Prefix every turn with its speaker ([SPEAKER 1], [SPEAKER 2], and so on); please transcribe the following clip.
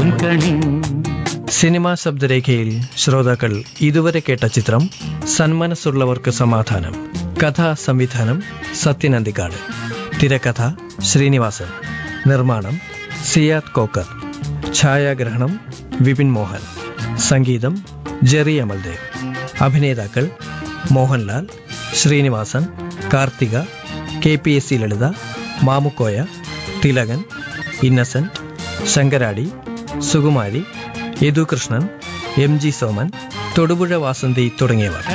[SPEAKER 1] പൂക്കും കണി
[SPEAKER 2] സിനിമാ ശബ്ദരേഖയിൽ ശ്രോതാക്കൾ ഇതുവരെ കേട്ട ചിത്രം സന്മനസ്സുള്ളവർക്ക് സമാധാനം കഥാ സംവിധാനം സത്യനന്ദിക്കാട് തിരക്കഥ ശ്രീനിവാസൻ നിർമ്മാണം സിയാദ് കോക്കർ ഛായാഗ്രഹണം വിപിൻ മോഹൻ സംഗീതം ജെറി അമൽദേവ് അഭിനേതാക്കൾ Mohanlal Sreenivasan Karthika K P S C Lalitha Mamukkoya Thilakan Innocent Sankaradi Sukumari Yadukrishnan M G Soman Thodupuzha Vasanthi തുടങ്ങിയവർ